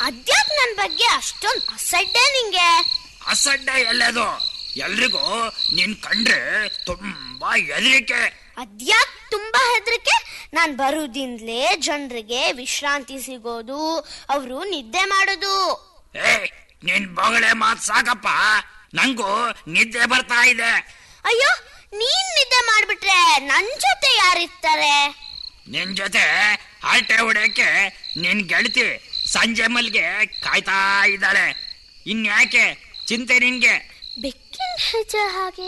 ಅದ್ಯಾಕ್ ನನ್ ಬಗ್ಗೆ ಅಷ್ಟೊಂದ್ ಅಸಡ್ಡೆ ನಿಂಗೆ ಅಸಡ್ಡ ಎಲ್ಲದು ಎಲ್ರಿಗೂ ನಿನ್ ಕಂಡ್ರೆ ತುಂಬಾ ಹೆದರಿಕೆ ಅದ್ಯಾಕ್ ತುಂಬಾ ಹೆದರಿಕೆ ನಾನ್ ಬರುದಿಂದ್ಲೇ ಜನರಿಗೆ ವಿಶ್ರಾಂತಿ ಸಿಗೋದು ಅವರು ನಿದ್ದೆ ಮಾಡೋದು ಏ ನಿನ್ ಬೊಗಳೆ ಮಾತ್ ಸಾಕಪ್ಪ ನಂಗೂ ನಿದ್ದೆ ಬರ್ತಾ ಇದೆ ಅಯ್ಯೋ ನೀನ್ ನಿದ್ದೆ ಮಾಡ್ಬಿಟ್ರೆ ನನ್ ಜೊತೆ ಯಾರಿರ್ತಾರೆ ನಿನ್ ಜೊತೆ ಹರಟೆ ಹೊಡೆಯಕ್ಕೆ ನಿನ್ ಗೆಳತಿ ಸಂಜೆ ಮಲ್ಗೆ ಕಾಯ್ತಾ ಇದ್ದಾಳೆ ಇನ್ಯಾಕೆ ಚಿಂತೆ ನಿನ್ಗೆ ಬೆಕ್ಕಿನ ಹೆಜ್ಜೆ ಹಾಗೆ